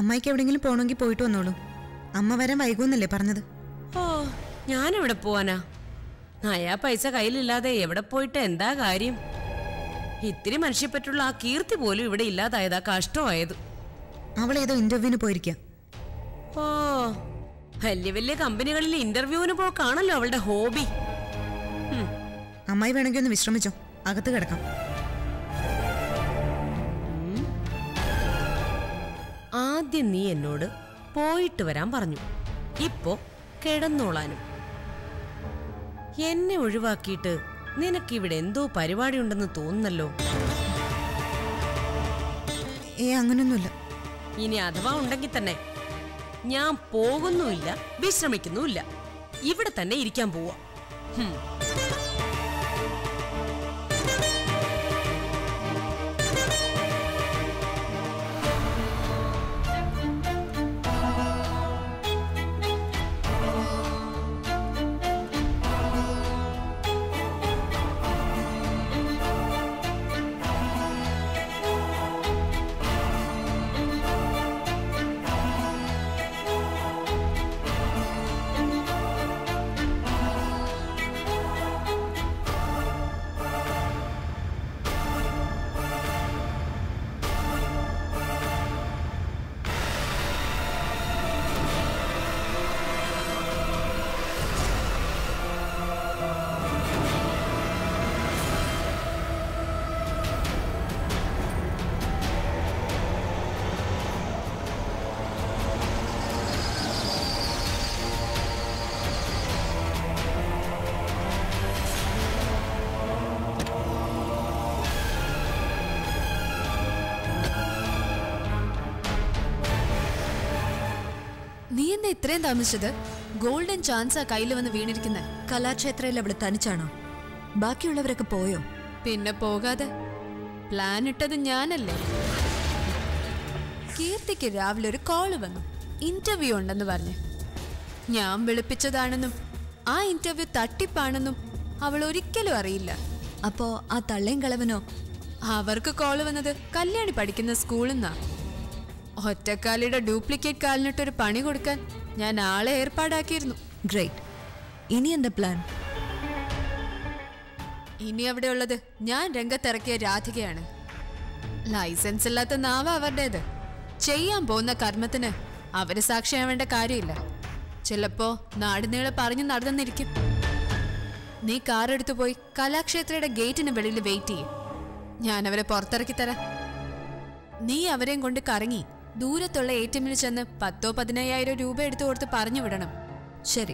അമ്മായിക്ക് എവിടെയെങ്കിലും പോകണമെങ്കിൽ പോയിട്ട് വന്നോളൂ അമ്മ വരാൻ വൈകുമെന്നല്ലേ പറഞ്ഞത് ഓ ഞാനെവിടെ പോവാനാ നയാ പൈസ കയ്യിലില്ലാതെ എവിടെ പോയിട്ട് എന്താ കാര്യം ഇത്തിരി മനുഷ്യപ്പറ്റുള്ള ആ കീർത്തി പോലും ഇവിടെ ഇല്ലാതായതാ കഷ്ടമായത് അവൾ ഏതോ ഇന്റർവ്യൂവിന് പോയിരിക്കുക ഓ വലിയ വലിയ കമ്പനികളിൽ ഇന്റർവ്യൂവിന് പോക്കാണല്ലോ അവളുടെ ഹോബി ഉം, അമ്മായി വേണമെങ്കിൽ ഒന്ന് വിശ്രമിച്ചോ അകത്ത് കിടക്കാം ആദ്യം നീ എന്നോട് പോയിട്ട് വരാൻ പറഞ്ഞു ഇപ്പോ കിടന്നോളാനും എന്നെ ഒഴിവാക്കിയിട്ട് നിനക്കിവിടെ എന്തോ പരിപാടി ഉണ്ടെന്ന് തോന്നുന്നല്ലോ ഏ അങ്ങനൊന്നുമില്ല ഇനി അഥവാ ഉണ്ടെങ്കിൽ തന്നെ ഞാൻ പോകുന്നുമില്ല വിശ്രമിക്കുന്നുമില്ല ഇവിടെ തന്നെ ഇരിക്കാൻ പോവാ ഹും. നീ എന്താ ഇത്രയും താമസിച്ചത് ഗോൾഡൻ ചാൻസാ കയ്യിൽ വന്ന് വീണിരിക്കുന്നത് കലാക്ഷേത്രയിൽ അവള് തനിച്ചാണോ ബാക്കിയുള്ളവരൊക്കെ പോയോ പിന്നെ പോകാതെ പ്ലാൻ ഇട്ടത് ഞാനല്ലേ കീർത്തിക്ക് രാവിലെ ഒരു കോള് വന്നു ഇന്റർവ്യൂ ഉണ്ടെന്ന് പറഞ്ഞു ഞാൻ വിളിപ്പിച്ചതാണെന്നും ആ ഇന്റർവ്യൂ തട്ടിപ്പാണെന്നും അവൾ ഒരിക്കലും അറിയില്ല അപ്പോ ആ തള്ളയും കളവനോ അവർക്ക് കോള് വന്നത് കല്യാണി പഠിക്കുന്ന സ്കൂളിൽ നിന്നാ ഒറ്റക്കാലിയുടെ ഡ്യൂപ്ലിക്കേറ്റ് കാലിനിട്ടൊരു പണി കൊടുക്കാൻ ഞാൻ ആളെ ഏർപ്പാടാക്കിയിരുന്നു ഗ്രേറ്റ് ഇനി എന്താ പ്ലാൻ ഇനി അവിടെ ഉള്ളത് ഞാൻ രംഗത്തിറക്കിയ രാധികയാണ് ലൈസൻസ് ഇല്ലാത്ത നാവ അവരുടേത് ചെയ്യാൻ പോകുന്ന കർമ്മത്തിന് അവര് സാക്ഷിയാവേണ്ട കാര്യമില്ല ചിലപ്പോ നാടുനീളെ പറഞ്ഞു നടന്നിരിക്കും നീ കാർ എടുത്തു പോയി കലാക്ഷേത്രയുടെ ഗേറ്റിന് വെളിയിൽ വെയിറ്റ് ചെയ്യും ഞാൻ അവരെ പുറത്തിറക്കി തരാം നീ അവരെയും കൊണ്ട് കറങ്ങി ദൂരത്തുള്ള എ ടി എമ്മിൽ ചെന്ന് പത്തോ പതിനയ്യായിരം രൂപ എടുത്തു കൊടുത്ത് പറഞ്ഞു വിടണം ശരി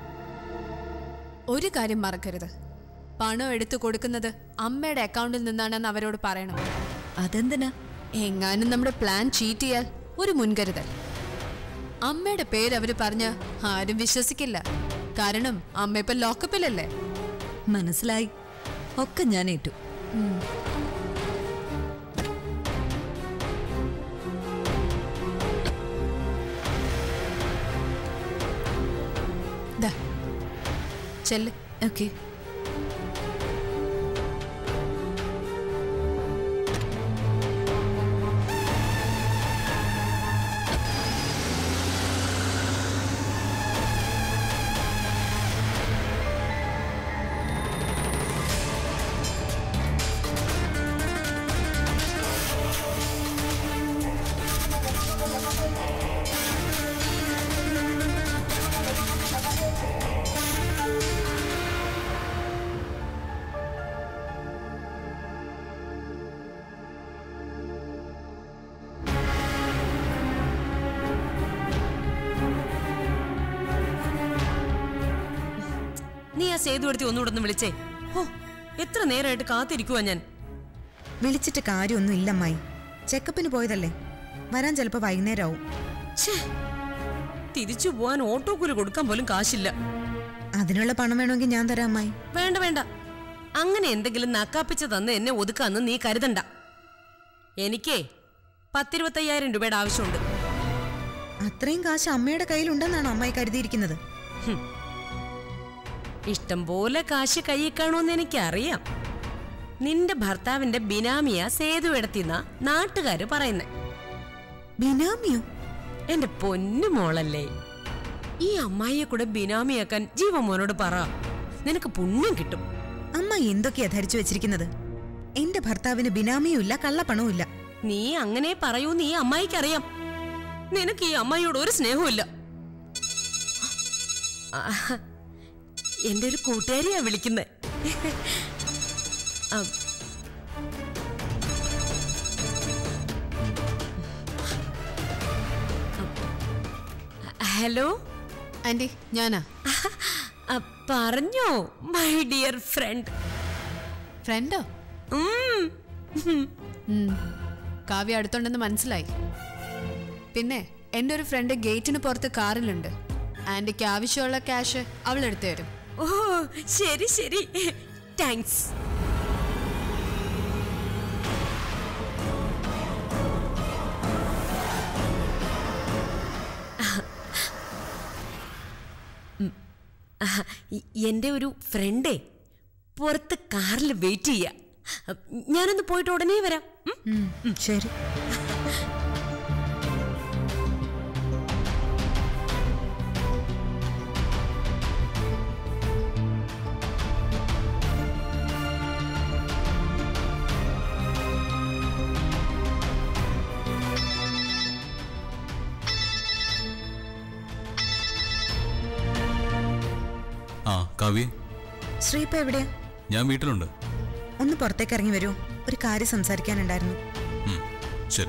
ഒരു കാര്യം മറക്കരുത് പണം എടുത്തു കൊടുക്കുന്നത് അമ്മയുടെ അക്കൗണ്ടിൽ നിന്നാണെന്ന് അവരോട് പറയണം അതെന്തിനാ എങ്ങാനും നമ്മുടെ പ്ലാൻ ചീറ്റ് ചെയ്യാൻ ഒരു മുൻകരുതൽ അമ്മയുടെ പേര് അവര് പറഞ്ഞ ആരും വിശ്വസിക്കില്ല കാരണം അമ്മ ഇപ്പൊ ലോക്കപ്പിലല്ലേ മനസ്സിലായി ഒക്കെ ഞാൻ ഏറ്റു ദാ, ചെല്ല് ഓക്കെ നീ ആ സേതു എടുത്തി ഒന്നുകൂടെ ഒന്ന് വിളിച്ചേ ഓ എത്ര നേരമായിട്ട് കാത്തിരിക്കുവാ ഞാൻ വിളിച്ചിട്ട് കാര്യമൊന്നും ഇല്ല അമ്മായി ചെക്കപ്പിന് പോയതല്ലേ വരാൻ ചിലപ്പോൾ വൈകുന്നേരമാവും ഛേ, തിരിച്ചു പോവാൻ ഓട്ടോക്കൂലി കൊടുക്കാൻ പോലും കാശില്ല അതിനുള്ള പണം വേണമെങ്കിൽ ഞാൻ തരാം അമ്മായി വേണ്ട വേണ്ട അങ്ങനെ എന്തെങ്കിലും നക്കാപ്പിച്ച് തന്ന് എന്നെ ഒതുക്കാന്ന് നീ കരുതണ്ട എനിക്കേ പത്തിരുപത്തയ്യായിരം രൂപയുടെ ആവശ്യമുണ്ട് അത്രയും കാശ് അമ്മയുടെ കയ്യിലുണ്ടെന്നാണ് അമ്മായി കരുതിയിരിക്കുന്നത് ഇഷ്ടം പോലെ കാശ് കയ്യിൽ കാണുമെന്ന് എനിക്കറിയാം നിന്റെ ഭർത്താവിന്റെ ബിനാമിയ സേതു എടുത്തിന്ന നാട്ടുകാര് പറയുന്നേ ബിനാമിയോ എന്റെ പൊന്നു മോളല്ലേ ഈ അമ്മായിയെ കൂടെ ബിനാമിയാക്കാൻ ജീവമോനോട് പറ നിനക്ക് പുണ്യം കിട്ടും അമ്മ എന്തൊക്കെയാ ധരിച്ചു വെച്ചിരിക്കുന്നത് എന്റെ ഭർത്താവിന് ബിനാമിയും ഇല്ല കള്ളപ്പണവും ഇല്ല നീ അങ്ങനെ പറയൂന്ന് ഈ അമ്മായിക്കറിയാം നിനക്ക് ഈ അമ്മായിയോട് ഒരു സ്നേഹമില്ല എന്റെ ഒരു കൂട്ടുകാരിയാ വിളിക്കുന്നത് ഹലോ ആന്റി ഞാനാ ആ, പറഞ്ഞോ മൈ ഡിയർ ഫ്രണ്ട് ഫ്രണ്ടോ കാവ്യ അടുത്തുണ്ടെന്ന് മനസ്സിലായി പിന്നെ എൻ്റെ ഒരു ഫ്രണ്ട് ഗേറ്റിന് പുറത്ത് കാറിലുണ്ട് ആന്റിക്ക് ആവശ്യമുള്ള ക്യാഷ് അവൾ എടുത്തു തരും ഓ ശരി ശരി താങ്ക്സ് എൻ്റെ ഒരു ഫ്രണ്ടേ പുറത്ത് കാറിൽ വെയിറ്റ് ചെയ്യാ ഞാനൊന്ന് പോയിട്ട് ഉടനെ വരാം ഉം? ഉം, ശരി ആ കാവ്യ ശ്രീ ഇപ്പൊ എവിടെയാ ഞാൻ വീട്ടിലുണ്ട് ഒന്ന് പുറത്തേക്ക് ഇറങ്ങി വരൂ ഒരു കാര്യം സംസാരിക്കാനുണ്ടായിരുന്നു ഉം, ശരി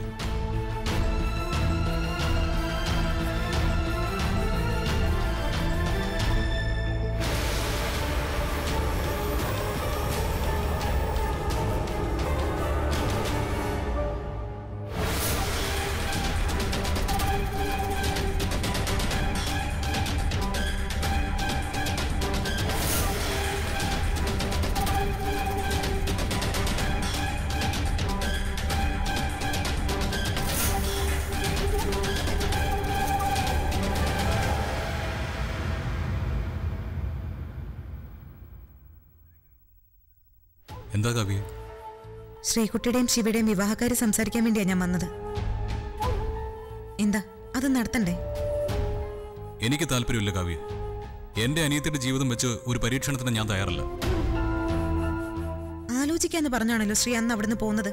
എന്താ കാവ്യ ശ്രീകുട്ടിയുടെയും ശിവയുടെയും വിവാഹക്കാര്യം സംസാരിക്കാൻ വേണ്ടിയാ ഞാൻ വന്നത് എന്താ അത് നടത്തണ്ടേ എനിക്ക് താല്പര്യമില്ല കാവ്യ എന്റെ അനിയത്തിയുടെ ജീവിതം വെച്ച് ഒരു പരീക്ഷണത്തിന് ഞാൻ തയ്യാറല്ല ആലോചിക്കാന്ന് പറഞ്ഞാണല്ലോ ശ്രീ അന്ന് അവിടുന്ന് പോകുന്നത്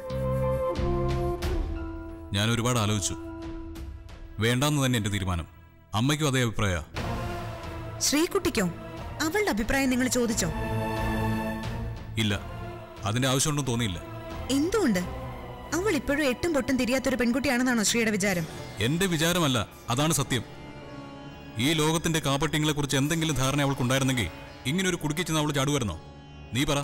ഞാൻ ഒരുപാട് ആലോചിച്ചു വേണ്ടാന്ന് തന്നെ എന്റെ തീരുമാനം അമ്മയ്ക്കും അതേ അഭിപ്രായ ശ്രീകുട്ടിക്കോ അവളുടെ അഭിപ്രായം നിങ്ങൾ ചോദിച്ചോ ഇല്ല അതിന്റെ ആവശ്യമുണ്ടെന്ന് തോന്നിയില്ല എന്തുകൊണ്ട് അവൾ ഇപ്പോഴും എട്ടും പൊട്ടും തിരിയാത്തൊരു പെൺകുട്ടിയാണെന്നാണോ ശ്രീയുടെ വിചാരം എന്റെ വിചാരമല്ല അതാണ് സത്യം ഈ ലോകത്തിന്റെ കാപട്യങ്ങളെ കുറിച്ച് എന്തെങ്കിലും ധാരണ അവൾക്കുണ്ടായിരുന്നെങ്കിൽ ഇങ്ങനെ ഒരു കുടുക്കി ചെന്ന് അവൾ ചാടുമായിരുന്നോ നീ പറ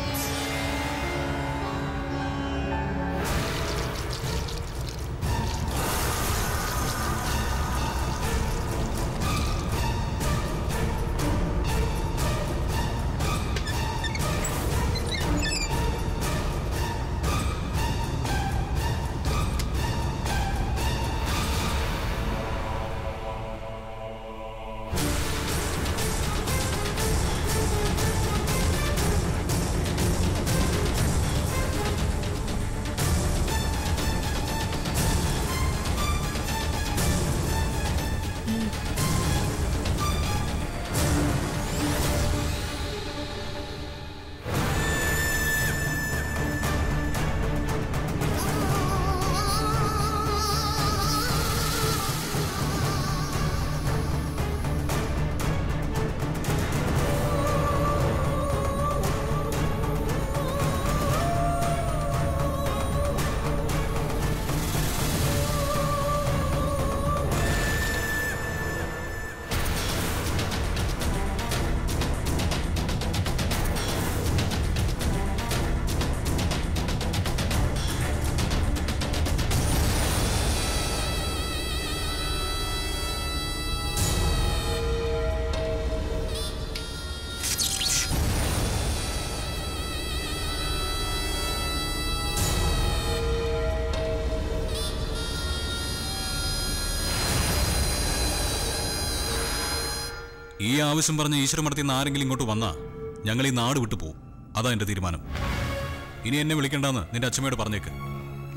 ഈ ആവശ്യം പറഞ്ഞ് ഈശ്വരമടത്തിൽ നിന്ന് ആരെങ്കിലും ഇങ്ങോട്ട് വന്നാ ഞങ്ങൾ ഈ നാട് വിട്ടു പോകും അതാ എന്റെ തീരുമാനം ഇനി എന്നെ വിളിക്കണ്ടെന്ന് നിന്റെ അച്ഛമ്മയോട് പറഞ്ഞേക്ക്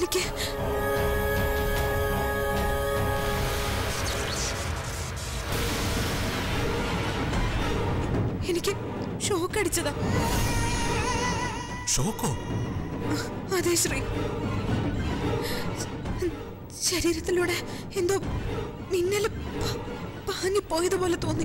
എനിക്ക് എനിക്ക് ഷോക്ക് അടിച്ചതാ ഷോക്കോ അതെ ശ്രീ ശരീരത്തിലൂടെ എന്തോ മിന്നൽ പാഞ്ഞു പോയതുപോലെ തോന്നി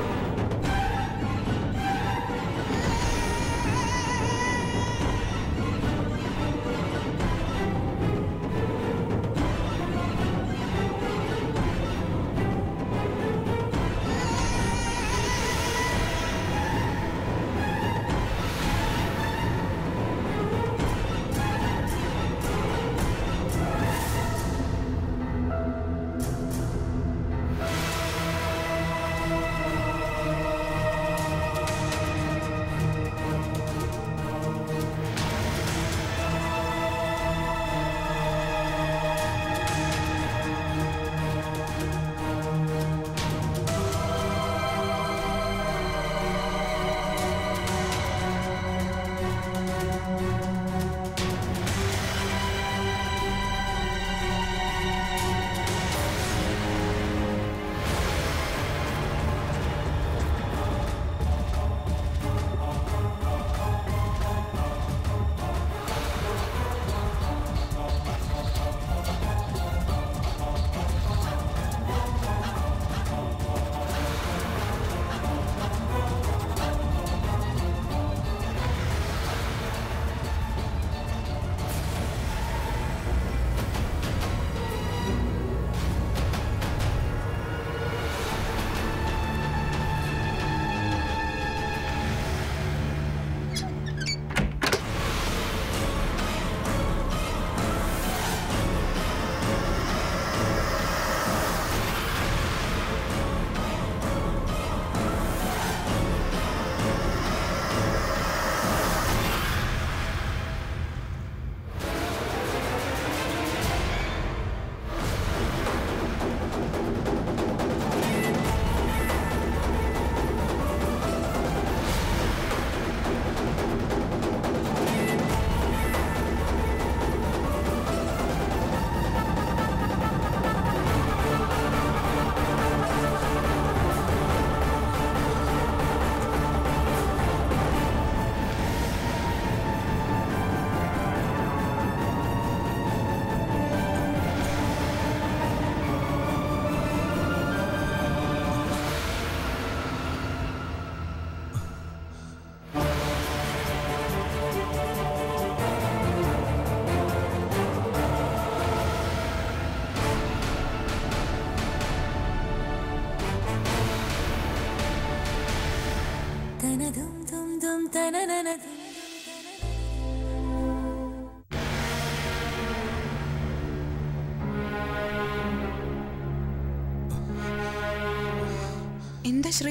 എന്താ ശ്രീ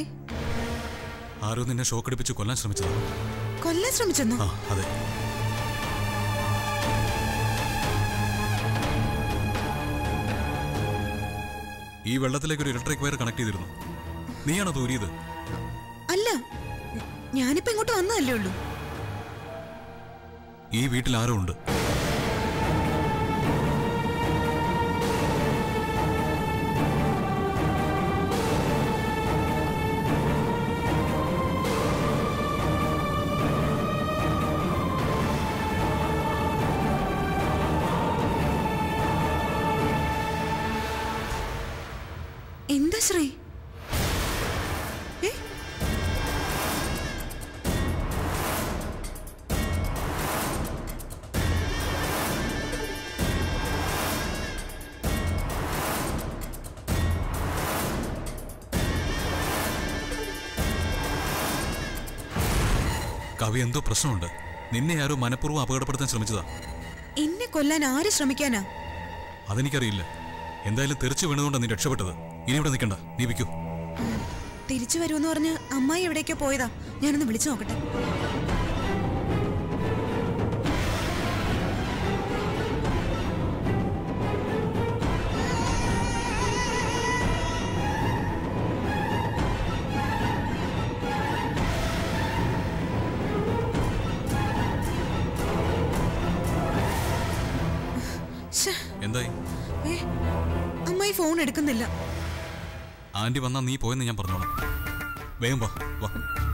ആരോ നിന്നെ ഷോക്കടിപ്പിച്ച് കൊല്ലാൻ ശ്രമിച്ചതാണ് കൊല്ലാൻ ശ്രമിച്ചെന്നോ ആ അതെ ഈ വെള്ളത്തിലേക്ക് ഒരു ഇലക്ട്രിക് വയർ കണക്ട് ചെയ്തിരുന്നു നീയാണോ തൂരിയത് അല്ല ഞാനിപ്പോ ഇങ്ങോട്ട് വന്നതല്ലേ ഉള്ളൂ ഈ വീട്ടിൽ ആരോ ഉണ്ട് എന്താ ശ്രീ ഏ? കവി എന്തോ പ്രശ്നമുണ്ട് നിന്നെ ആരോ മനഃപൂർവ്വം അപകടപ്പെടുത്താൻ ശ്രമിച്ചതാ എന്നെ കൊല്ലാൻ ആര് ശ്രമിക്കാനാ അതെനിക്കറിയില്ല എന്തായാലും തെറിച്ചു വീണതുകൊണ്ടാണ് നീ രക്ഷപ്പെട്ടത് ഇനി ഇവിടെ നിൽക്കണ്ട നീ വിൽക്കൂ തിരിച്ചു വരുമെന്ന് പറഞ്ഞ് അമ്മായി എവിടേക്കോ പോയതാ ഞാനൊന്ന് വിളിച്ചു നോക്കട്ടെ ഫോൺ എടുക്കുന്നില്ല ആന്റി വന്നാ നീ പോയെന്ന് ഞാൻ പറഞ്ഞോളാം വേഗം വാ വാ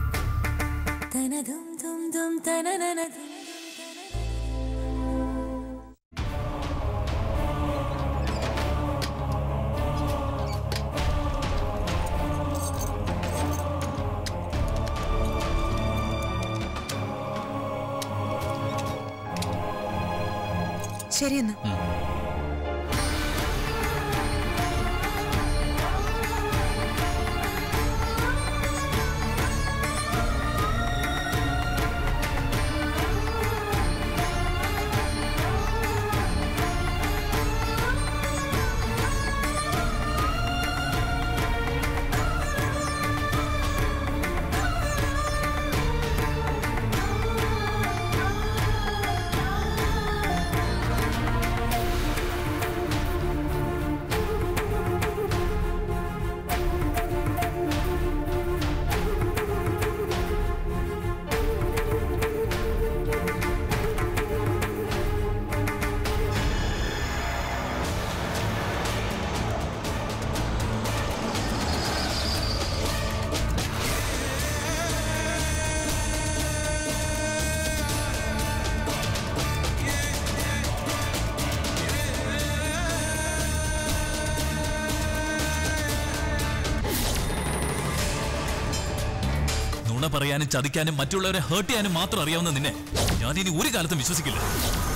ശരിയെന്നാ നുണ പറയാനും ചതിക്കാനും മറ്റുള്ളവരെ ഹേർട്ട് ചെയ്യാനും മാത്രം അറിയാവുന്ന നിന്നെ ഞാൻ ഇനി ഒരു കാലത്തും വിശ്വസിക്കില്ല